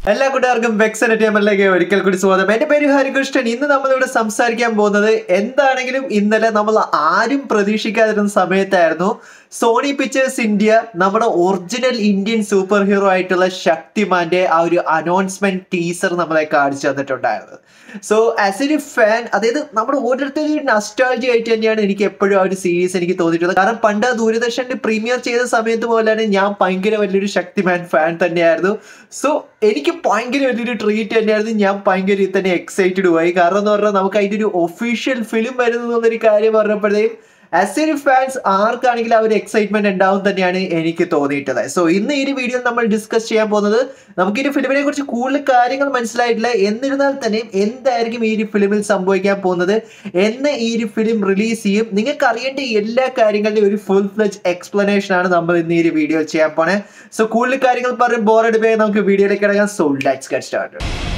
എല്ലാ കൂട്ടുകാർക്കും വെക്സൻ ടീമിലേക്ക് ഒരിക്കൽ കൂടി സ്വാഗതം എന്റെ പേര് ഹരികൃഷ്ണൻ ഇന്ന് നമ്മളിവിടെ സംസാരിക്കാൻ പോകുന്നത് എന്താണെങ്കിലും ഇന്നലെ നമ്മൾ ആരും പ്രതീക്ഷിക്കാതിരുന്ന സമയത്തായിരുന്നു സോണി പിക്ചേഴ്സ് ഇന്ത്യ നമ്മുടെ ഒറിജിനൽ ഇന്ത്യൻ സൂപ്പർ ഹീറോ ആയിട്ടുള്ള ശക്തിമാന്റെ ആ ഒരു അനൗൺസ്മെന്റ് ടീസർ നമ്മളെ കാണിച്ചു തന്നിട്ടുണ്ടായിരുന്നത് സോ ആസ് എ ഫാൻ അതായത് നമ്മുടെ ഓരോരുത്തരും നസ്റ്റാൾജി ആയിട്ട് തന്നെയാണ് എനിക്ക് എപ്പോഴും ആ ഒരു സീരീസ് എനിക്ക് തോന്നിയിട്ടുള്ളത് കാരണം പണ്ട് ആ ദൂരദർശനിൽ പ്രീമിയർ ചെയ്ത സമയത്ത് പോലെയാണ് ഞാൻ ഭയങ്കര വലിയൊരു ശക്തിമാൻ ഫാൻ തന്നെയായിരുന്നു സോ എനിക്ക് ഭയങ്കര വലിയൊരു ട്രീറ്റ് തന്നെയായിരുന്നു ഞാൻ ഭയങ്കര ഇതിൽ തന്നെ എക്സൈറ്റഡ് ആയി കാരണം എന്ന് പറഞ്ഞാൽ നമുക്ക് അതിൻ്റെ ഒരു ഒഫീഷ്യൽ ഫിലിം വരുന്നു എന്നൊരു കാര്യം പറഞ്ഞപ്പോഴത്തേക്കും ആസ് എ ഫാൻസ് ആർക്കാണെങ്കിലും ആ ഒരു എക്സൈറ്റ്മെന്റ് ഉണ്ടാവും തന്നെയാണ് എനിക്ക് തോന്നിയിട്ടുള്ളത് സോ ഇന്ന് ഈ ഒരു വീഡിയോ നമ്മൾ ഡിസ്കസ് ചെയ്യാൻ പോകുന്നത് നമുക്ക് ഈ ഒരു ഫിലിമിനെ കുറിച്ച് കൂടുതൽ കാര്യങ്ങൾ മനസ്സിലായിട്ടില്ല എന്നിരുന്നാൽ തന്നെയും എന്തായിരിക്കും ഈ ഒരു ഫിലിമിൽ സംഭവിക്കാൻ പോകുന്നത് എന്ന് ഈ ഒരു ഫിലിം റിലീസ് ചെയ്യും നിങ്ങൾക്ക് അറിയേണ്ട എല്ലാ കാര്യങ്ങളുടെയും ഒരു ഫുൾ ഫ്ലജ് എക്സ്പ്ലനേഷൻ ആണ് നമ്മൾ ഇന്ന് ഈ ഒരു വീഡിയോ ചെയ്യാൻ പോണേ സോ കൂടുതൽ കാര്യങ്ങൾ പറഞ്ഞ് ബോറടിപ്പേ നമുക്ക് വീഡിയോയിലേക്ക് ഇറങ്ങാം so let's get start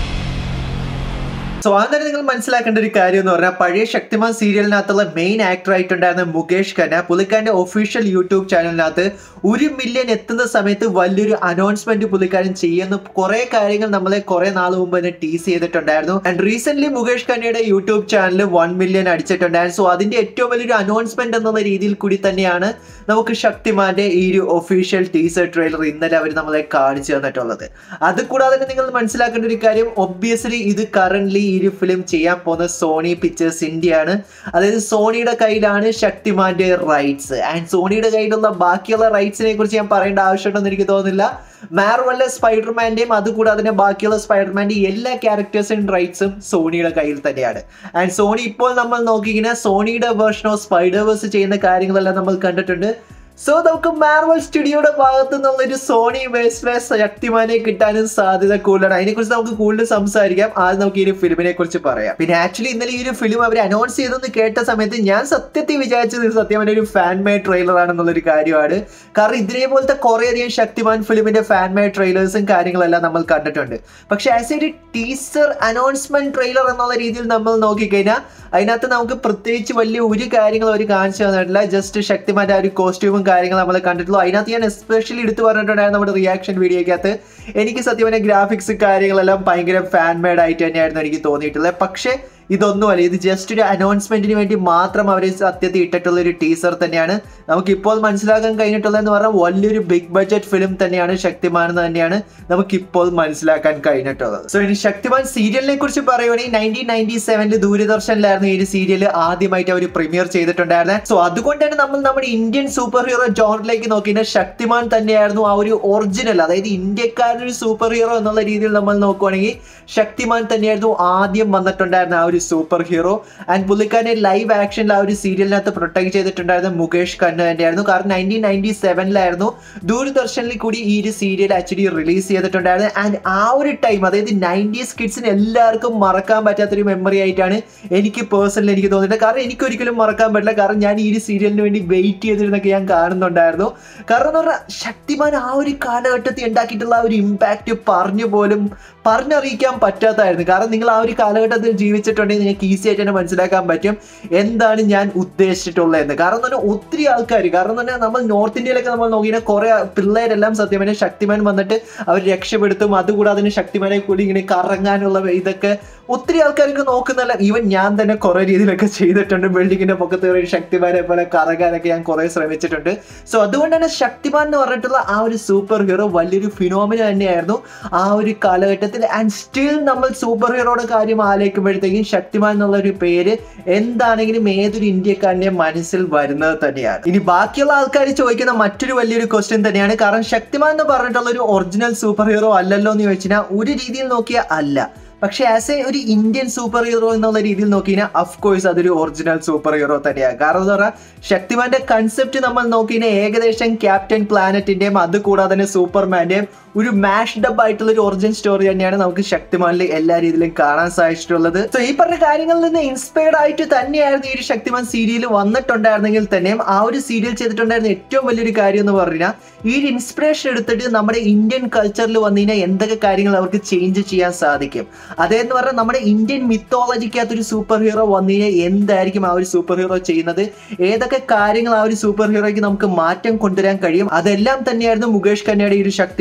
so ആദ്യം നിങ്ങൾ മനസ്സിലാക്കേണ്ട ഒരു കാര്യം എന്ന് പറഞ്ഞാൽ പഴയ ശക്തിമാൻ സീരിയലിനകത്തുള്ള മെയിൻ ആക്ടർ ആയിട്ടുണ്ടായിരുന്ന മുകേഷ് ഖന്ന പുള്ളിക്കാരന്റെ ഒഫീഷ്യൽ യൂട്യൂബ് ചാനലിനകത്ത് ഒരു മില്യൺ എത്തുന്ന സമയത്ത് വലിയൊരു അനൗൺസ്മെന്റ് പുള്ളിക്കാരൻ ചെയ്യുന്ന കുറെ കാര്യങ്ങൾ നമ്മളെ കുറെ നാൾ മുമ്പ് തന്നെ ടീസ് ചെയ്തിട്ടുണ്ടായിരുന്നു ആൻഡ് റീസെന്റ് മുകേഷ് ഖന്നയുടെ യൂട്യൂബ് ചാനൽ വൺ മില്യൺ അടിച്ചിട്ടുണ്ടായിരുന്നു സോ അതിന്റെ ഏറ്റവും വലിയൊരു അനൗൺസ്മെന്റ് എന്നുള്ള രീതിയിൽ കൂടി തന്നെയാണ് നമുക്ക് ശക്തിമാന്റെ ഈ ഒരു ഒഫീഷ്യൽ ടീസർ ട്രെയിലർ ഇന്നലെ അവർ നമ്മളെ കാണിച്ചു തന്നിട്ടുള്ളത് അത് കൂടാതെ തന്നെ നിങ്ങൾ മനസ്സിലാക്കേണ്ട ഒരു കാര്യം ഒബ്വിയസ്ലി ഇത് കറന്റ് ഈ ഒരു ഫിലിം ചെയ്യാൻ പോകുന്ന സോണി പിക്ചേഴ്സ് ഇന്ത്യ ആണ് അതായത് സോണിയുടെ കയ്യിലാണ് ശക്തിമാന്റെ റൈറ്റ്സ് ആൻഡ് സോണിയുടെ കയ്യിലുള്ള ബാക്കിയുള്ള റൈറ്റ്സിനെ കുറിച്ച് ഞാൻ പറയേണ്ട ആവശ്യമുണ്ടെന്ന് എനിക്ക് തോന്നുന്നില്ല മാർവലിലെ സ്പൈഡർമാന്റെയും അതുകൂടാതെ തന്നെ ബാക്കിയുള്ള സ്പൈഡർമാന്റെ എല്ലാ ക്യാരക്ടേഴ്സിനും റൈറ്റ്സും സോണിയുടെ കയ്യിൽ തന്നെയാണ് ആൻഡ് സോണി ഇപ്പോൾ നമ്മൾ നോക്കിക്കഴിഞ്ഞാൽ സോണിയുടെ വേർഷൻ ഓഫ് സ്പൈഡേവേഴ്സ് ചെയ്യുന്ന കാര്യങ്ങളെല്ലാം നമ്മൾ കണ്ടിട്ടുണ്ട് സോ നമുക്ക് മാർവൽ സ്റ്റുഡിയോയുടെ ഭാഗത്തു നിന്നുള്ള ഒരു സോണി വേഴ്സിലെ ശക്തിമാനെ കിട്ടാനും സാധ്യത കൂടുതലാണ് അതിനെക്കുറിച്ച് നമുക്ക് കൂടുതൽ സംസാരിക്കാം ആദ്യം നമുക്ക് ഈ ഒരു ഫിലിമിനെ കുറിച്ച് പറയാം പിന്നെ ആക്ച്വലി ഇന്നലെ ഈ ഒരു ഫിലിം അവർ അനൗൺസ് ചെയ്തെന്ന് കേട്ട സമയത്ത് ഞാൻ സത്യത്തിൽ വിചാരിച്ചത് ഇത് സത്യം ഒരു ഫാൻ മെയ്ഡ് ട്രെയിലർ ആണെന്നുള്ളൊരു കാര്യമാണ് കാരണം ഇതിനേപോലത്തെ കുറേയധികം ശക്തിമാൻ ഫിലിമിന്റെ ഫാൻ മെയ്ഡ് ട്രെയിലേഴ്സും കാര്യങ്ങളെല്ലാം നമ്മൾ കണ്ടിട്ടുണ്ട് പക്ഷെ as a teaser announcement trailer എന്നുള്ള രീതിയിൽ നമ്മൾ നോക്കിക്കഴിഞ്ഞാൽ അതിനകത്ത് നമുക്ക് പ്രത്യേകിച്ച് വലിയ ഒരു കാര്യങ്ങൾ അവർ കാണിച്ചു തന്നിട്ടില്ല ജസ്റ്റ് ശക്തിമാന്റെ ആ ഒരു കോസ്റ്റ്യൂമും കാര്യങ്ങൾ നമ്മൾ കണ്ടിട്ടുള്ളൂ അതിനകത്ത് ഞാൻ എസ്പെഷ്യലി എടുത്തു പറഞ്ഞിട്ടുണ്ടായിരുന്നു നമ്മുടെ റിയാക്ഷൻ വീഡിയോക്കകത്ത് എനിക്ക് സത്യം പറഞ്ഞ ഗ്രാഫിക്സ് കാര്യങ്ങളെല്ലാം ഭയങ്കര ഫാൻ മെയ്ഡ് ആയിട്ട് തന്നെയായിരുന്നു എനിക്ക് തോന്നിയിട്ടുള്ളത് പക്ഷേ ഇതൊന്നുമല്ല ഇത് ജസ്റ്റ് ഒരു അനൗൺസ്മെന്റിന് വേണ്ടി മാത്രം അവർ സത്യത്തിൽ ഇട്ടിട്ടുള്ള ഒരു ടീസർ തന്നെയാണ് നമുക്ക് ഇപ്പോൾ മനസ്സിലാക്കാൻ കഴിഞ്ഞിട്ടുള്ളതെന്ന് പറഞ്ഞാൽ വലിയൊരു ബിഗ് ബഡ്ജറ്റ് ഫിലിം തന്നെയാണ് ശക്തിമാൻ എന്ന് തന്നെയാണ് നമുക്ക് ഇപ്പോൾ മനസ്സിലാക്കാൻ കഴിഞ്ഞിട്ടുള്ളത് സോ ഇനി ശക്തിമാൻ സീരിയലിനെ കുറിച്ച് പറയുകയാണെങ്കിൽ നയൻറ്റീൻ നയൻറ്റി സെവനിൽ ദൂരദർശനിലായിരുന്നു ഈ ഒരു സീരിയൽ ആദ്യമായിട്ട് അവർ പ്രീമിയർ ചെയ്തിട്ടുണ്ടായിരുന്നത് സോ അതുകൊണ്ടാണ് നമ്മൾ നമ്മുടെ ഇന്ത്യൻ സൂപ്പർ ഹീറോ ജോണിലേക്ക് നോക്കിയാൽ ശക്തിമാൻ തന്നെയായിരുന്നു ആ ഒരു ഒറിജിനൽ അതായത് ഇന്ത്യക്കാരൊരു സൂപ്പർ ഹീറോ എന്നുള്ള രീതിയിൽ നമ്മൾ നോക്കുവാണെങ്കിൽ ശക്തിമാൻ തന്നെയായിരുന്നു ആദ്യം വന്നിട്ടുണ്ടായിരുന്ന ആ ഒരു സൂപ്പർ ഹീറോ ആൻഡ് പുള്ളിക്കാരനെ ലൈവ് ആക്ഷനിൽ ആ ഒരു സീരിയലിനകത്ത് പ്രൊട്ടക്ട് ചെയ്തിട്ടുണ്ടായിരുന്ന മുകേഷ് ഖന്ന തന്നെയായിരുന്നു കാരണം നയൻറ്റീൻ നയൻറ്റി സെവനിലായിരുന്നു ദൂരദർശനിൽ കൂടി ഈ ഒരു സീരിയൽ ആക്ച്വലി റിലീസ് ചെയ്തിട്ടുണ്ടായിരുന്നത് ആൻഡ് ആ ഒരു ടൈം അതായത് നയൻറ്റീസ് കിഡ്സിന് എല്ലാവർക്കും മറക്കാൻ പറ്റാത്തൊരു മെമ്മറി ആയിട്ടാണ് എനിക്ക് പേഴ്സണലി എനിക്ക് തോന്നിയിട്ട് കാരണം എനിക്ക് ഒരിക്കലും മറക്കാൻ പറ്റില്ല കാരണം ഞാൻ ഈ ഒരു സീരിയലിന് വേണ്ടി വെയിറ്റ് ചെയ്തിരുന്നൊക്കെ ഞാൻ കാണുന്നുണ്ടായിരുന്നു കാരണം എന്ന് പറഞ്ഞാൽ ശക്തിമാൻ ആ ഒരു കാലഘട്ടത്തിൽ ഉണ്ടാക്കിയിട്ടുള്ള ആ ഒരു ഇമ്പാക്റ്റ് പറഞ്ഞു പോലും പറഞ്ഞറിയിക്കാൻ പറ്റാത്തായിരുന്നു കാരണം നിങ്ങൾ ആ ഒരു കാലഘട്ടത്തിൽ ജീവിച്ചിട്ടുണ്ടെങ്കിൽ നിങ്ങൾക്ക് ഈസി ആയിട്ട് തന്നെ മനസ്സിലാക്കാൻ പറ്റും എന്താണ് ഞാൻ ഉദ്ദേശിച്ചിട്ടുള്ളത് എന്ന് കാരണം എന്ന് പറഞ്ഞാൽ ഒത്തിരി ആൾക്കാർ കാരണം എന്ന് പറഞ്ഞാൽ നമ്മൾ നോർത്ത് ഇന്ത്യയിലൊക്കെ നമ്മൾ നോക്കിയാൽ കുറെ പിള്ളേരെല്ലാം സത്യം പറഞ്ഞാൽ ശക്തിമാൻ വന്നിട്ട് അവർ രക്ഷപ്പെടുത്തും അതുകൂടാതെ തന്നെ ശക്തിമാനെ കൂടി ഇങ്ങനെ കറങ്ങാനുള്ള ഇതൊക്കെ ഒത്തിരി ആൾക്കാർക്ക് നോക്കുന്നല്ല ഈവൻ ഞാൻ തന്നെ കുറെ രീതിയിലൊക്കെ ചെയ്തിട്ടുണ്ട് ബിൽഡിങ്ങിന്റെ പൊക്കത്ത് ഒരു ശക്തിമാനെ പോലെ കറങ്ങാനൊക്കെ ഞാൻ കുറെ ശ്രമിച്ചിട്ടുണ്ട് സോ അതുകൊണ്ടാണ് ശക്തിമാൻ എന്ന് പറഞ്ഞിട്ടുള്ള ആ ഒരു സൂപ്പർ ഹീറോ വലിയൊരു ഫിനോമിന തന്നെയായിരുന്നു ആ ഒരു കാലഘട്ടത്തിൽ ആൻഡ് സ്റ്റിൽ നമ്മൾ സൂപ്പർ ഹീറോയുടെ കാര്യം ആലോചിക്കുമ്പോഴത്തേക്കും ശക്തിമാൻ എന്നുള്ള ഒരു പേര് എന്താണെങ്കിലും ഏതൊരു ഇന്ത്യക്കാരന്റെ മനസ്സിൽ വരുന്നത് തന്നെയാണ് ഇനി ബാക്കിയുള്ള ആൾക്കാർ ചോദിക്കുന്ന മറ്റൊരു വലിയൊരു ക്വസ്റ്റ്യൻ തന്നെയാണ് കാരണം ശക്തിമാൻ എന്ന് പറഞ്ഞിട്ടുള്ള ഒരു ഒറിജിനൽ സൂപ്പർ ഹീറോ അല്ലല്ലോ എന്ന് ചോദിച്ചാൽ ഒരു രീതിയിൽ നോക്കിയാൽ അല്ല പക്ഷെ ആസ് എ ഒരു ഇന്ത്യൻ സൂപ്പർ ഹീറോ എന്നുള്ള രീതിയിൽ നോക്കിയാൽ അഫ് കോഴ്സ് അതൊരു ഒറിജിനൽ സൂപ്പർ ഹീറോ തന്നെയാണ് കാരണം എന്ന് പറഞ്ഞാൽ ശക്തിമാന്റെ കൺസെപ്റ്റ് നമ്മൾ നോക്കിയാൽ ഏകദേശം ക്യാപ്റ്റൻ പ്ലാനറ്റിന്റെയും അത് കൂടാതെ തന്നെ സൂപ്പർമാന്റെയും ഒരു മാഷ് ഡബ് ആയിട്ടുള്ള ഒരു ഒറിജിൻ സ്റ്റോറി തന്നെയാണ് നമുക്ക് ശക്തിമാനിൽ എല്ലാ രീതിയിലും കാണാൻ സാധിച്ചിട്ടുള്ളത് സോ ഈ പറഞ്ഞ കാര്യങ്ങളിൽ നിന്ന് ഇൻസ്പയർഡ് ആയിട്ട് തന്നെയായിരുന്നു ഈ ഒരു ശക്തിമാൻ സീരിയൽ വന്നിട്ടുണ്ടായിരുന്നെങ്കിൽ തന്നെയും ആ ഒരു സീരിയൽ ചെയ്തിട്ടുണ്ടായിരുന്ന ഏറ്റവും വലിയൊരു കാര്യം എന്ന് പറഞ്ഞാൽ ഈ ഒരു ഇൻസ്പിറേഷൻ എടുത്തിട്ട് നമ്മുടെ ഇന്ത്യൻ കൾച്ചറിൽ വന്നു കഴിഞ്ഞാൽ എന്തൊക്കെ കാര്യങ്ങൾ അവർക്ക് ചേഞ്ച് ചെയ്യാൻ സാധിക്കും അതേന്ന് പറഞ്ഞാൽ നമ്മുടെ ഇന്ത്യൻ മിത്തോളജിക്കകത്ത് ഒരു സൂപ്പർ ഹീറോ വന്നു കഴിഞ്ഞാൽ എന്തായിരിക്കും ആ ഒരു സൂപ്പർ ഹീറോ ചെയ്യുന്നത് ഏതൊക്കെ കാര്യങ്ങൾ ആ ഒരു സൂപ്പർ ഹീറോയ്ക്ക് നമുക്ക് മാറ്റം കൊണ്ടുവരാൻ കഴിയും അതെല്ലാം തന്നെയായിരുന്നു മുകേഷ് കന്നയുടെ ഈ ഒരു ശക്തിമാൻ സീരിയൽ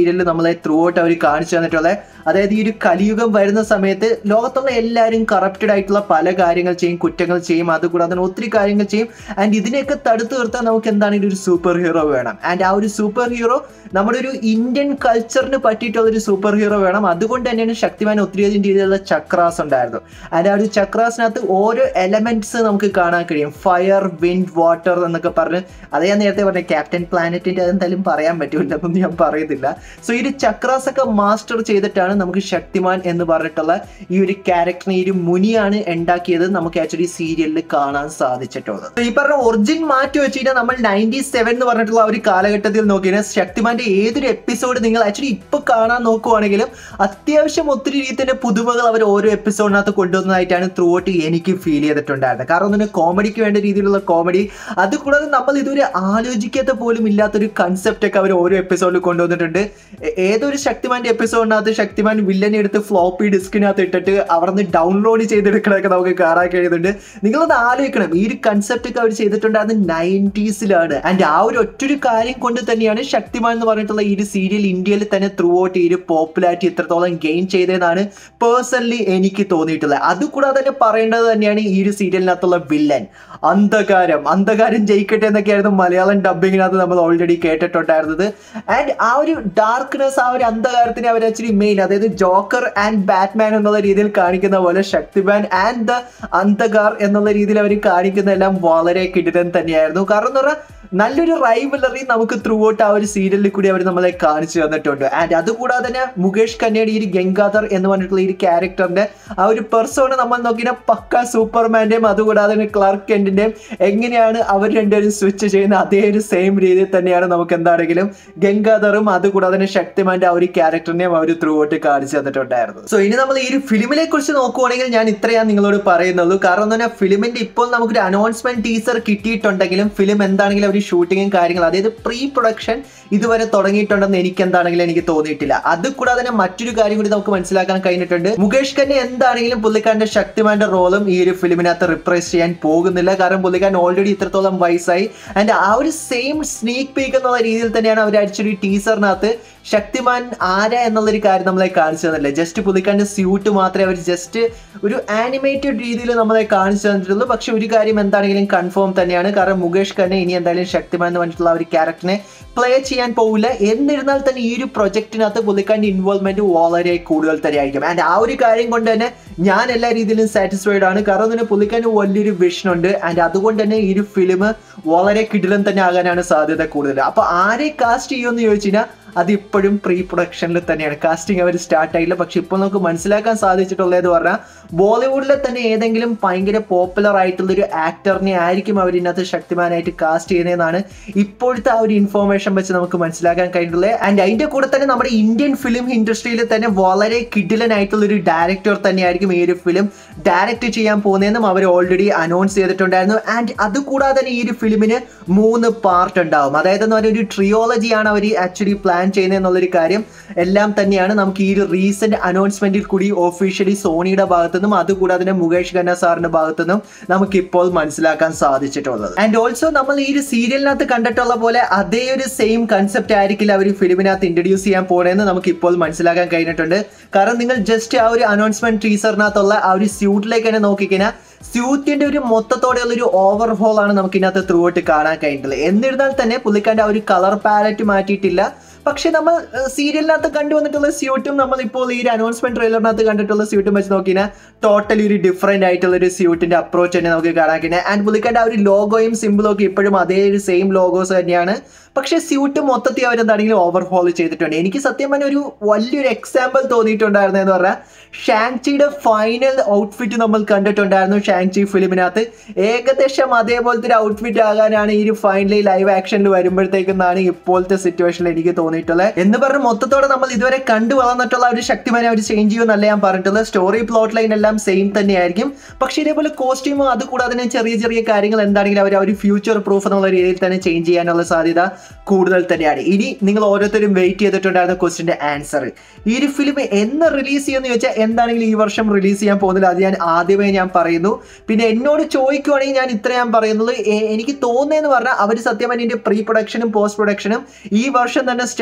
സീരിയലിൽ നമ്മളെ ത്രൂ ഔട്ട് അവർ കാണിച്ചു തന്നിട്ടുള്ളത് അതായത് ഈ ഒരു കലിയുഗം വരുന്ന സമയത്ത് ലോകത്തുള്ള എല്ലാവരും കറപ്റ്റഡ് ആയിട്ടുള്ള പല കാര്യങ്ങൾ ചെയ്യും കുറ്റങ്ങൾ ചെയ്യും അതുകൂടാതെ തന്നെ ഒത്തിരി കാര്യങ്ങൾ ചെയ്യും ആൻഡ് ഇതിനെയൊക്കെ തടുത്തു നിർത്താൻ നമുക്ക് എന്താണെങ്കിലും ഒരു സൂപ്പർ ഹീറോ വേണം ആൻഡ് ആ ഒരു സൂപ്പർ ഹീറോ നമ്മുടെ ഒരു ഇന്ത്യൻ കൾച്ചറിന് പറ്റിയിട്ടുള്ള ഒരു സൂപ്പർ ഹീറോ വേണം അതുകൊണ്ട് തന്നെയാണ് ശക്തിമാൻ ഒത്തിരിയധികം രീതിയിലുള്ള ചക്രാസ് ഉണ്ടായിരുന്നു ആൻഡ് ആ ഒരു ചക്രാസിനകത്ത് ഓരോ എലമെന്റ്സ് നമുക്ക് കാണാൻ കഴിയും ഫയർ വിൻഡ് വാട്ടർ എന്നൊക്കെ പറഞ്ഞ് അത് ഞാൻ നേരത്തെ പറഞ്ഞ ക്യാപ്റ്റൻ പ്ലാനറ്റിന്റെ അതെന്തായാലും പറയാൻ പറ്റൂല എന്നൊന്നും ഞാൻ പറയുന്നില്ല സോ ഈ ഒരു ചക്രാസ് ഒക്കെ മാസ്റ്റർ ചെയ്തിട്ടാണ് നമുക്ക് ശക്തിമാൻ എന്ന് പറഞ്ഞിട്ടുള്ള ഈ ഒരു ക്യാരക്ടറിനെ ഈ ഒരു മുനിയാണ് ഉണ്ടാക്കിയത് നമുക്ക് ആക്ച്വലി സീരിയലിൽ കാണാൻ സാധിച്ചിട്ടുള്ളത് So ഈ പറഞ്ഞ ഒറിജിൻ മാറ്റി വെച്ചിട്ട് നമ്മൾ നയൻറ്റി സെവൻ എന്ന് പറഞ്ഞിട്ടുള്ള ആ ഒരു കാലഘട്ടത്തിൽ നോക്കിയാൽ ശക്തിമാന്റെ ഏതൊരു എപ്പിസോഡ് നിങ്ങൾ ആക്ച്വലി ഇപ്പൊ കാണാൻ നോക്കുവാണെങ്കിലും അത്യാവശ്യം ഒത്തിരി രീതിയുടെ പുതുമകൾ അവർ ഓരോ എപ്പിസോഡിനകത്ത് കൊണ്ടുവന്നതായിട്ടാണ് ത്രൂ ഔട്ട് എനിക്ക് ഫീൽ ചെയ്തിട്ടുണ്ടായിരുന്നത് കാരണം ഒന്നിന് കോമഡിക്ക് വേണ്ട രീതിയിലുള്ള കോമഡി അതുകൂടാതെ നമ്മൾ ഇതുവരെ ആലോചിക്കാത്ത പോലും ഇല്ലാത്തൊരു കൺസെപ്റ്റ് ഒക്കെ അവർ ഓരോ എപ്പിസോഡിൽ കൊണ്ടുവന്നിട്ടുണ്ട് ഏ- ഏതൊരു ശക്തിമാന്റെ എപ്പിസോഡിനകത്ത് ശക്തിമാൻ വില്ലനെ എടുത്ത് ഫ്ലോപ്പി ഡിസ്കിനകത്ത് ഇട്ടിട്ട് അവിടെ നിന്ന് ഡൗൺലോഡ് ചെയ്തെടുക്കണമൊക്കെ നമുക്ക് കാണാൻ കഴിയുന്നുണ്ട് നിങ്ങളത് ആലോചിക്കണം ഈ ഒരു കൺസെപ്റ്റ് ഒക്കെ അവർ ചെയ്തിട്ടുണ്ടായിരുന്നത് നയൻറ്റീസിലാണ് ആൻഡ് ആ ഒരു ഒറ്റൊരു കാര്യം കൊണ്ട് തന്നെയാണ് ശക്തിമാൻ എന്ന് പറഞ്ഞിട്ടുള്ള ഈ ഒരു സീരിയൽ ഇന്ത്യയിൽ തന്നെ ത്രൂ ഔട്ട് ഈ ഒരു പോപ്പുലാരിറ്റി ഇത്രത്തോളം ഗെയിൻ ചെയ്തതെന്നാണ് പേഴ്സണലി എനിക്ക് തോന്നിയിട്ടുള്ളത് അതുകൂടാതെ തന്നെ പറയേണ്ടത് തന്നെയാണ് ഈ ഒരു സീരിയലിനകത്തുള്ള വില്ലൻ അന്ധകാരം അന്ധകാരം ജയിക്കട്ടെ എന്നൊക്കെയായിരുന്നു മലയാളം ഡബിങ്ങിനകത്ത് നമ്മൾ ഓൾറെഡി കേട്ടിട്ടുണ്ടായിരുന്നത് ആൻഡ് ആ ഒരു ഡാർക്ക്നെസ് ആ ഒരു അന്ധകാരത്തിനെ അവർ ആക്ച്വലി മെയിൻ അതായത് ജോക്കർ ആൻഡ് ബാറ്റ്മാൻ എന്നുള്ള രീതിയിൽ കാണിക്കുന്ന പോലെ ശക്തിമാൻ ആൻഡ് ദ അന്ധകാർ എന്നുള്ള രീതിയിൽ അവർ കാണിക്കുന്നതെല്ലാം വളരെ കിടിലൻ തന്നെയായിരുന്നു കാരണം എന്ന് പറഞ്ഞാൽ നല്ലൊരു റൈവലറി നമുക്ക് ത്രൂ ഔട്ട് ആ ഒരു സീരിയലിൽ കൂടി അവർ നമ്മളെ കാണിച്ചു തന്നിട്ടുണ്ട് ആൻഡ് അതുകൂടാതെ തന്നെ മുകേഷ് കന്യയുടെ ഈ ഒരു ഗംഗാധർ എന്ന് പറഞ്ഞിട്ടുള്ള ഈ ഒരു ക്യാരക്ടറിന്റെ ആ ഒരു പെർസോണ നമ്മൾ നോക്കിയാൽ പക്ക സൂപ്പർമാന്റെയും അതുകൂടാതെ തന്നെ ക്ലാർക്ക് കെന്റിന്റെയും എങ്ങനെയാണ് അവർ രണ്ടുപേരും സ്വിച്ച് ചെയ്യുന്ന അതേ ഒരു സെയിം രീതിയിൽ തന്നെയാണ് നമുക്ക് എന്താണെങ്കിലും ഗംഗാധറും അതുകൂടാതെ തന്നെ ശക്തിമാന്റെ ആ ഒരു ക്യാരക്ടറിനെയും അവർ ത്രൂ ഔട്ട് കാണിച്ചു തന്നിട്ടുണ്ടായിരുന്നു സോ ഇനി നമ്മൾ ഈ ഒരു ഫിലിമിനെ കുറിച്ച് നോക്കുവാണെങ്കിൽ ഞാൻ ഇത്രയാണ് നിങ്ങളോട് പറയുന്നുള്ളൂ കാരണം എന്ന് പറഞ്ഞാൽ ഫിലിമിന്റെ ഇപ്പോൾ നമുക്കൊരു അനൗൺസ്മെന്റ് ടീസർ കിട്ടിയിട്ടുണ്ടെങ്കിലും ഫിലിം എന്താണെങ്കിലും അവർ ഷൂട്ടിങ്ങും കാര്യങ്ങളും അതായത് പ്രീ പ്രൊഡക്ഷൻ ഇതുവരെ തുടങ്ങിയിട്ടുണ്ടെന്ന് എനിക്ക് എന്താണെങ്കിലും എനിക്ക് തോന്നിയിട്ടില്ല അത് കൂടാതെ തന്നെ മറ്റൊരു കാര്യം കൂടി നമുക്ക് മനസ്സിലാക്കാൻ കഴിഞ്ഞിട്ടുണ്ട് മുകേഷ് ഖന്നെ എന്താണെങ്കിലും പുള്ളിക്കാരന്റെ ശക്തിമാന്റെ റോളും ഈ ഒരു ഫിലിമിനകത്ത് റിപ്രൈസ് ചെയ്യാൻ പോകുന്നില്ല കാരണം പുള്ളിക്കാരൻ ഓൾറെഡി ഇത്രത്തോളം വയസ്സായി ആൻഡ് ആ ഒരു സെയിം സ്നീക്ക് പീക്ക് എന്നുള്ള രീതിയിൽ തന്നെയാണ് അവർ ആക്ച്വലി ടീസറിനകത്ത് ശക്തിമാൻ ആരാ എന്നുള്ളൊരു കാര്യം നമ്മളെ കാണിച്ചു തന്നില്ല ജസ്റ്റ് പുള്ളിക്കാരന്റെ സ്യൂട്ട് മാത്രമേ അവർ ജസ്റ്റ് ഒരു ആനിമേറ്റഡ് രീതിയിൽ നമ്മളെ കാണിച്ചു തന്നിട്ടുള്ളൂ പക്ഷെ ഒരു കാര്യം എന്താണെങ്കിലും കൺഫേം തന്നെയാണ് കാരണം മുകേഷ് ഖന്നെ ഇനി എന്തായാലും ശക്തിമാൻ എന്ന് പറഞ്ഞിട്ടുള്ള ആ ഒരു ക്യാരക്ടറിനെ പ്ലേ ചെയ്യാൻ പോകില്ല എന്നിരുന്നാൽ തന്നെ ഈ ഒരു പ്രൊജക്റ്റിനകത്ത് പുള്ളിക്കാരൻ്റെ ഇൻവോൾവ്മെന്റ് വളരെ കൂടുതൽ തന്നെയായിരിക്കും ആൻഡ് ആ ഒരു കാര്യം കൊണ്ട് തന്നെ ഞാൻ എല്ലാ രീതിയിലും സാറ്റിസ്ഫൈഡ് ആണ് കാരണം തന്നെ പുള്ളിക്കാരന് വലിയൊരു വിഷൻ ഉണ്ട് ആൻഡ് അതുകൊണ്ട് തന്നെ ഈ ഒരു ഫിലിം വളരെ കിടിലം തന്നെ ആകാനാണ് സാധ്യത കൂടുതൽ അപ്പൊ ആരെ കാസ്റ്റ് ചെയ്യുമെന്ന് ചോദിച്ചു കഴിഞ്ഞാൽ അത് ഇപ്പോഴും പ്രീ പ്രൊഡക്ഷനിൽ തന്നെയാണ് കാസ്റ്റിംഗ് അവർ സ്റ്റാർട്ട് ആയില്ല പക്ഷെ ഇപ്പോൾ നമുക്ക് മനസ്സിലാക്കാൻ സാധിച്ചിട്ടുള്ളത് പറഞ്ഞാൽ ബോളിവുഡിലെ തന്നെ ഏതെങ്കിലും ഭയങ്കര പോപ്പുലർ ആയിട്ടുള്ള ഒരു ആക്ടറിനെ ആയിരിക്കും അവർ ഇതിനകത്ത് ശക്തിമാനായിട്ട് കാസ്റ്റ് ചെയ്യുന്നതെന്നാണ് ഇപ്പോഴത്തെ ആ ഒരു ഇൻഫോർമേഷൻ വെച്ച് നമുക്ക് മനസ്സിലാക്കാൻ കഴിഞ്ഞിട്ടുള്ളത് ആൻഡ് അതിന്റെ കൂടെ തന്നെ നമ്മുടെ ഇന്ത്യൻ ഫിലിം ഇൻഡസ്ട്രിയിൽ തന്നെ വളരെ കിഡിലനായിട്ടുള്ള ഒരു ഡയറക്ടർ തന്നെയായിരിക്കും ഈ ഒരു ഫിലിം ഡയറക്റ്റ് ചെയ്യാൻ പോകുന്നതെന്നും അവർ ഓൾറെഡി അനൗൺസ് ചെയ്തിട്ടുണ്ടായിരുന്നു ആൻഡ് അതുകൂടാതെ തന്നെ ഈ ഒരു ഫിലിമിന് മൂന്ന് പാർട്ട് ഉണ്ടാവും അതായത് എന്ന് പറഞ്ഞ ഒരു ട്രിയോളജിയാണ് അവർ ആക്ച്വലി പ്ലാൻ ചെയ്യുന്നത് എന്നുള്ളൊരു കാര്യം എല്ലാം തന്നെയാണ് നമുക്ക് ഈ ഒരു റീസെന്റ് അനൗൺസ്മെന്റിൽ കൂടി ഒഫീഷ്യലി സോണിയുടെ ഭാഗത്തുനിന്നും അതുകൂടാതെ തന്നെ മുകേഷ് ഖന്ന സാറിന്റെ ഭാഗത്തുനിന്നും നമുക്ക് ഇപ്പോൾ മനസ്സിലാക്കാൻ സാധിച്ചിട്ടുള്ളത് ആൻഡ് ഓൾസോ നമ്മൾ ഈ ഒരു സീരിയലിനകത്ത് കണ്ടിട്ടുള്ള പോലെ അതേ ഒരു സെയിം കൺസെപ്റ്റ് ആയിരിക്കില്ല അവർ ഫിലിമിനകത്ത് ഇൻട്രൊഡ്യൂസ് ചെയ്യാൻ പോകണമെന്ന് നമുക്ക് ഇപ്പോൾ മനസ്സിലാക്കാൻ കഴിഞ്ഞിട്ടുണ്ട് കാരണം നിങ്ങൾ ജസ്റ്റ് ആ ഒരു അനൗൺസ്മെന്റ് ടീസറിനകത്തുള്ള ആ ഒരു സ്യൂട്ടിലേക്ക് തന്നെ നോക്കിക്കഴിഞ്ഞാൽ സ്യൂത്തിന്റെ ഒരു മൊത്തത്തോടെയുള്ള ഒരു ഓവർഹോൾ ആണ് നമുക്ക് ഇതിനകത്ത് ത്രൂ ഔട്ട് കാണാൻ കഴിഞ്ഞിട്ടുള്ളത് എന്നിരുന്നാൽ തന്നെ പുള്ളിക്കാരന്റെ ആ ഒരു കളർ പാലറ്റ് മാറ്റിയിട്ടില്ല പക്ഷെ നമ്മൾ സീരിയലിനകത്ത് കണ്ടുവന്നിട്ടുള്ള സ്യൂട്ടും നമ്മൾ ഇപ്പോൾ ഈ ഒരു അനൗൺസ്മെന്റ് ട്രെയിലറിനകത്ത് കണ്ടിട്ടുള്ള സ്യൂട്ടും വെച്ച് നോക്കിയാൽ ടോട്ടലി ഒരു ഡിഫറെന്റ് ആയിട്ടുള്ള ഒരു സ്യൂട്ടിന്റെ അപ്രോച്ച് തന്നെ നമുക്ക് കാണാൻ കഴിഞ്ഞാൽ ആൻഡ് പുള്ളിക്കാരുടെ ആ ഒരു ലോഗോയും സിമ്പിളും ഒക്കെ ഇപ്പോഴും അതേ ഒരു സെയിം ലോഗോസ് തന്നെയാണ് പക്ഷെ സ്യൂട്ട് മൊത്തത്തിൽ അവരെന്താണെങ്കിലും ഓവർഹോൾ ചെയ്തിട്ടുണ്ട് എനിക്ക് സത്യം പറഞ്ഞ ഒരു വലിയൊരു എക്സാമ്പിൾ തോന്നിയിട്ടുണ്ടായിരുന്നു എന്ന് പറഞ്ഞാൽ ഷാങ്ചിയുടെ ഫൈനൽ ഔട്ട്ഫിറ്റ് നമ്മൾ കണ്ടിട്ടുണ്ടായിരുന്നു ഷാങ്ചി ഫിലിമിനകത്ത് ഏകദേശം അതേപോലത്തെ ഒരു ഔട്ട്ഫിറ്റ് ആകാനാണ് ഈ ഒരു ഫൈനലി ലൈവ് ആക്ഷനിൽ വരുമ്പോഴത്തേക്കെന്നാണ് ഇപ്പോഴത്തെ സിറ്റുവേഷനിൽ എനിക്ക് തോന്നിയിട്ടുള്ളത് എന്ന് പറഞ്ഞ് മൊത്തത്തോടെ നമ്മൾ ഇതുവരെ കണ്ടു വളർന്നിട്ടുള്ള ഒരു ശക്തിമാനെ അവർ ചേഞ്ച് ചെയ്യുമെന്നല്ല ഞാൻ പറഞ്ഞിട്ടുള്ളത് സ്റ്റോറി പ്ലോട്ട് ലൈൻ എല്ലാം സെയിം തന്നെയായിരിക്കും പക്ഷേ ഇതേപോലെ കോസ്റ്റ്യൂമും അതുകൂടാതെ തന്നെ ചെറിയ ചെറിയ കാര്യങ്ങൾ എന്താണെങ്കിലും അവർ ആ ഒരു ഫ്യൂച്ചർ പ്രൂഫ് എന്നുള്ള രീതിയിൽ തന്നെ ചേഞ്ച് ചെയ്യാനുള്ള സാധ്യത കൂടുതൽ തന്നെയാണ് ഇനി നിങ്ങൾ ഓരോരുത്തരും വെയിറ്റ് ചെയ്തിട്ടുണ്ടായിരുന്ന ക്വസ്റ്റിന്റെ ആൻസർ ഈ ഒരു ഫിലിം എന്ന് റിലീസ് ചെയ്യുമെന്ന് ചോദിച്ചാൽ എന്താണെങ്കിലും ഈ വർഷം റിലീസ് ചെയ്യാൻ പോകുന്നില്ല അത് ഞാൻ ആദ്യമേ ഞാൻ പറയുന്നു പിന്നെ എന്നോട് ചോദിക്കുവാണെങ്കിൽ ഞാൻ ഇത്ര ഞാൻ പറയുന്നത് എ- എനിക്ക് തോന്നുന്നതെന്ന് പറഞ്ഞാൽ അവർ സത്യം പറഞ്ഞാൽ ഇതിന്റെ പ്രീ പ്രൊഡക്ഷനും പോസ്റ്റ് പ്രൊഡക്ഷനും ഈ വർഷം തന്നെ സ്റ്റാർട്ട്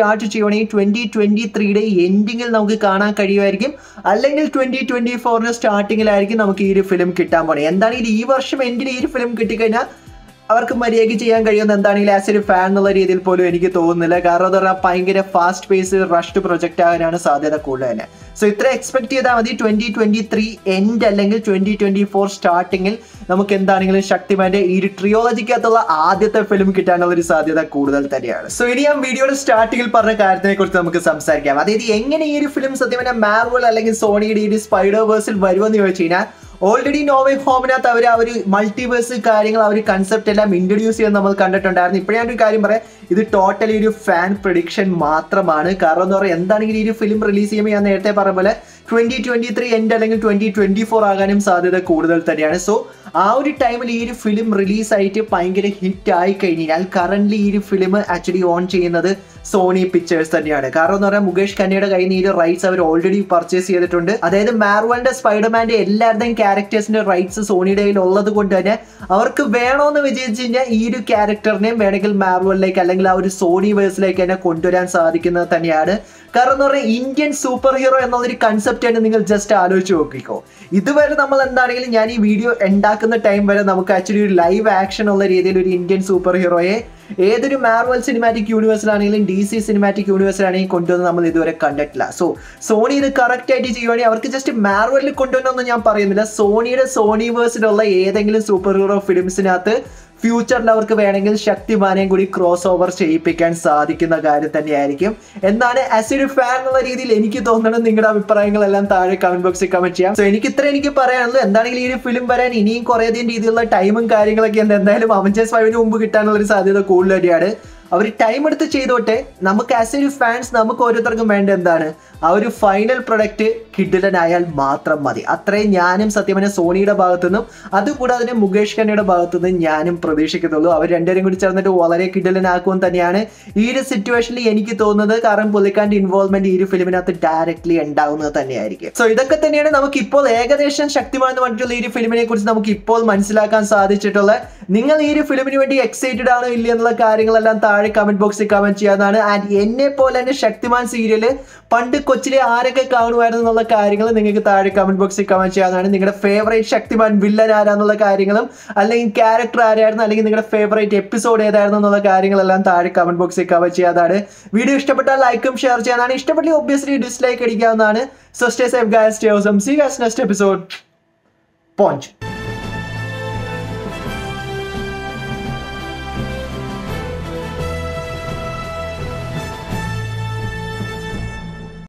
സ്റ്റാർട്ട് ചെയ്യുവാണെങ്കിൽ ട്വന്റി ട്വന്റി ത്രീയുടെ എൻഡിങ്ങിൽ നമുക്ക് കാണാൻ കഴിയുമായിരിക്കും അല്ലെങ്കിൽ ട്വന്റി ട്വന്റി ഫോറിന് സ്റ്റാർട്ടിങ്ങിലായിരിക്കും നമുക്ക് ഈ ഒരു ഫിലിം കിട്ടാൻ പോണേ എന്താണെങ്കിൽ ഈ വർഷം എൻഡിൽ ഈ ഒരു ഫിലിം കിട്ടിക്കഴിഞ്ഞാൽ അവർക്ക് മര്യാദയ്ക്ക് ചെയ്യാൻ കഴിയുന്ന എന്താണെങ്കിൽ ആസ് ഒരു ഫാൻ എന്നുള്ള രീതിയിൽ പോലും എനിക്ക് തോന്നുന്നില്ല കാരണം എന്ന് പറഞ്ഞാൽ ഭയങ്കര ഫാസ്റ്റ് പേസ് റഷ്ഡ് പ്രൊജക്റ്റ് ആകാനാണ് സാധ്യത കൂടുതൽ തന്നെ സോ ഇത്ര എക്സ്പെക്ട് ചെയ്താൽ മതി ട്വന്റി ട്വന്റി ത്രീ എൻഡ് അല്ലെങ്കിൽ ട്വന്റി ട്വന്റി ഫോർ സ്റ്റാർട്ടിങ്ങിൽ നമുക്ക് എന്താണെങ്കിലും ശക്തിമാന്റെ ഈ ഒരു ട്രിയോളജിക്കകത്തുള്ള ആദ്യത്തെ ഫിലിം കിട്ടാനുള്ള ഒരു സാധ്യത കൂടുതൽ തന്നെയാണ് സോ ഇനി ഞാൻ വീഡിയോയുടെ സ്റ്റാർട്ടിങ്ങിൽ പറഞ്ഞ കാര്യത്തിനെ കുറിച്ച് നമുക്ക് സംസാരിക്കാം അതായത് എങ്ങനെ ഈ ഒരു ഫിലിം സത്യം പറഞ്ഞാൽ മാർവൽ അല്ലെങ്കിൽ സോണിയുടെ ഈ ഒരു സ്പൈഡർ വേഴ്സിൽ വരുമെന്ന് ചോദിച്ചു കഴിഞ്ഞാൽ ഓൾറെഡി നോവേ ഹോമിനകത്ത് അവർ ആ ഒരു മൾട്ടിവേഴ്സ് കാര്യങ്ങൾ അവർ കൺസെപ്റ്റ് എല്ലാം ഇൻട്രൊഡ്യൂസ് ചെയ്യാൻ നമ്മൾ കണ്ടിട്ടുണ്ടായിരുന്നു ഇപ്പോൾ ഞാനൊരു കാര്യം പറയാം ഇത് ടോട്ടലി ഒരു ഫാൻ പ്രഡിക്ഷൻ മാത്രമാണ് കാരണം എന്ന് പറയുന്നത് എന്താണെങ്കിലും ഈ ഒരു ഫിലിം റിലീസ് ചെയ്യുമ്പോൾ ഞാൻ നേരത്തെ പറഞ്ഞ പോലെ ട്വന്റി ട്വന്റി ത്രീ എൻഡ് അല്ലെങ്കിൽ ട്വന്റി ട്വന്റി ഫോർ ആകാനും സാധ്യത കൂടുതൽ തന്നെയാണ് സോ ആ ഒരു ടൈമിൽ ഈ ഒരു ഫിലിം റിലീസായിട്ട് ഭയങ്കര ഹിറ്റ് ആയി കഴിഞ്ഞാൽ കറന്റ് ഈ ഒരു ഫിലിം ആക്ച്വലി ഓൺ ചെയ്യുന്നത് സോണി പിക്ചേഴ്സ് തന്നെയാണ് കാരണം എന്ന് പറഞ്ഞാൽ മുകേഷ് ഖന്നയുടെ കയ്യിൽ നിന്ന് ഈ ഒരു റൈറ്റ്സ് അവർ ഓൾറെഡി പർച്ചേസ് ചെയ്തിട്ടുണ്ട് അതായത് മാർവലിന്റെ സ്പൈഡർമാന്റെ എല്ലാവരുടെയും ക്യാരക്ടേഴ്സിന്റെ റൈറ്റ്സ് സോണിയുടെ കയ്യിൽ ഉള്ളത് കൊണ്ട് തന്നെ അവർക്ക് വേണമെന്ന് വിചാരിച്ചു കഴിഞ്ഞാൽ ഈ ഒരു ക്യാരക്ടറിനെയും വേണമെങ്കിൽ മാർവലിലേക്ക് അല്ലെങ്കിൽ ആ ഒരു സോണി വേഴ്സിലേക്ക് തന്നെ കൊണ്ടുവരാൻ സാധിക്കുന്നത് തന്നെയാണ് കാരണം എന്ന് പറഞ്ഞാൽ ഇന്ത്യൻ സൂപ്പർ ഹീറോ എന്നുള്ളൊരു കൺസെപ്റ്റ് ആണ് നിങ്ങൾ ജസ്റ്റ് ആലോചിച്ച് നോക്കിക്കോ ഇതുവരെ നമ്മൾ എന്താണെങ്കിലും ഞാൻ ഈ വീഡിയോ ഉണ്ടാക്കുന്ന ടൈം വരെ നമുക്ക് ആക്ച്വലി ഒരു ലൈവ് ആക്ഷൻ ഉള്ള രീതിയിൽ ഒരു ഇന്ത്യൻ സൂപ്പർ ഹീറോയെ ഏതൊരു മാർവൽ സിനിമാറ്റിക് യൂണിവേഴ്സിലാണെങ്കിലും ഡി സി സിനിമാറ്റിക് യൂണിവേഴ്സിലാണെങ്കിലും കൊണ്ടുവന്ന് നമ്മൾ ഇതുവരെ കണ്ടിട്ടില്ല സോ സോണി ഇത് കറക്റ്റ് ആയിട്ട് ചെയ്യുവാണെങ്കിൽ അവർക്ക് ജസ്റ്റ് മാർവലിൽ കൊണ്ടുവന്നൊന്നും ഞാൻ പറയുന്നില്ല സോണിയുടെ സോണിവേഴ്സിലുള്ള ഏതെങ്കിലും സൂപ്പർ ഹീറോ ഫിലിംസിനകത്ത് ഫ്യൂച്ചറിൽ അവർക്ക് വേണമെങ്കിൽ ശക്തിമാനെയും കൂടി ക്രോസ് ഓവർ ചെയ്യിപ്പിക്കാൻ സാധിക്കുന്ന കാര്യം തന്നെയായിരിക്കും എന്നാണ് ആസ് ഒരു ഫാൻ എന്നുള്ള രീതിയിൽ എനിക്ക് തോന്നുന്നത് നിങ്ങളുടെ അഭിപ്രായങ്ങളെല്ലാം താഴെ കമന്റ് ബോക്സിൽ കമന്റ് ചെയ്യാം സോ എനിക്ക് ഇത്ര എനിക്ക് പറയാനുള്ളൂ എന്താണെങ്കിലും ഈ ഒരു ഫിലിം വരാൻ ഇനിയും കുറേയധികം രീതിയിലുള്ള ടൈമും കാര്യങ്ങളൊക്കെ ഉണ്ട് എന്തായാലും അവഞ്ചേഴ്സ് ഫൈവിന് മുമ്പ് കിട്ടാനുള്ള ഒരു സാധ്യത കൂടുതൽ തന്നെയാണ് അവർ ടൈം എടുത്ത് ചെയ്തോട്ടെ നമുക്ക് ആസ് ഒരു ഫാൻസ് നമുക്ക് ഓരോരുത്തർക്കും വേണ്ട എന്താണ് ആ ഒരു ഫൈനൽ പ്രൊഡക്റ്റ് കിഡിലനായാൽ മാത്രം മതി അത്രയും ഞാനും സത്യമന സോണിയുടെ ഭാഗത്തു നിന്നും അതുകൂടാതെ തന്നെ മുകേഷ് ഖന്നയുടെ ഭാഗത്തു നിന്നും ഞാനും പ്രതീക്ഷിക്കുന്നുള്ളൂ അവർ രണ്ടുപേരും കൂടി ചേർന്നിട്ട് വളരെ കിഡിലനാക്കുമെന്ന് തന്നെയാണ് ഈ ഒരു സിറ്റുവേഷനിൽ എനിക്ക് തോന്നുന്നത് കാരണം പുള്ളിക്കാന്റെ ഇൻവോൾവ്മെന്റ് ഈ ഒരു ഫിലിമിനകത്ത് ഡയറക്ട്ലി ഉണ്ടാവുന്നത് തന്നെയായിരിക്കും സോ ഇതൊക്കെ തന്നെയാണ് നമുക്ക് ഇപ്പോൾ ഏകദേശം ശക്തിമാൻ എന്ന് പറഞ്ഞിട്ടുള്ള ഈ ഒരു ഫിലിമിനെ കുറിച്ച് നമുക്ക് ഇപ്പോൾ മനസ്സിലാക്കാൻ സാധിച്ചിട്ടുള്ളത് നിങ്ങൾ ഈ ഒരു ഫിലിമിന് വേണ്ടി എക്സൈറ്റഡ് ആണോ ഇല്ല എന്നുള്ള കാര്യങ്ങളെല്ലാം താഴെ കമന്റ് ബോക്സിൽ കമന്റ് ചെയ്യാവുന്നതാണ് ആൻഡ് എന്നെ പോലെ തന്നെ ശക്തിമാൻ സീരിയല് പണ്ട് കൊച്ചിലെ ആരൊക്കെ കാണുമായിരുന്നു എന്നുള്ള കാര്യങ്ങൾ നിങ്ങൾക്ക് താഴെ കമന്റ് ബോക്സിൽ കമന്റ് ചെയ്യാവുന്നതാണ് നിങ്ങളുടെ ഫേവറേറ്റ് ശക്തിമാൻ വില്ലൻ ആരാന്നുള്ള കാര്യങ്ങളും അല്ലെങ്കിൽ ക്യാരക്ടർ ആരായിരുന്നു അല്ലെങ്കിൽ നിങ്ങളുടെ ഫേവറേറ്റ് എപ്പിസോഡ് ഏതായിരുന്നു എന്നുള്ള കാര്യങ്ങളെല്ലാം താഴെ കമന്റ് ബോക്സിൽ കമന്റ് ചെയ്യാതാണ് വീഡിയോ ഇഷ്ടപ്പെട്ടാൽ ലൈക്കും ഷെയർ ചെയ്യാനാണ് ഇഷ്ടപ്പെട്ടില്ല ഒബ്വിയസ്ലി ഡിസ്ലൈക്ക് അടിക്കാവുന്നതാണ് so stay safe guys stay awesome see guys next episode പോഞ്ച്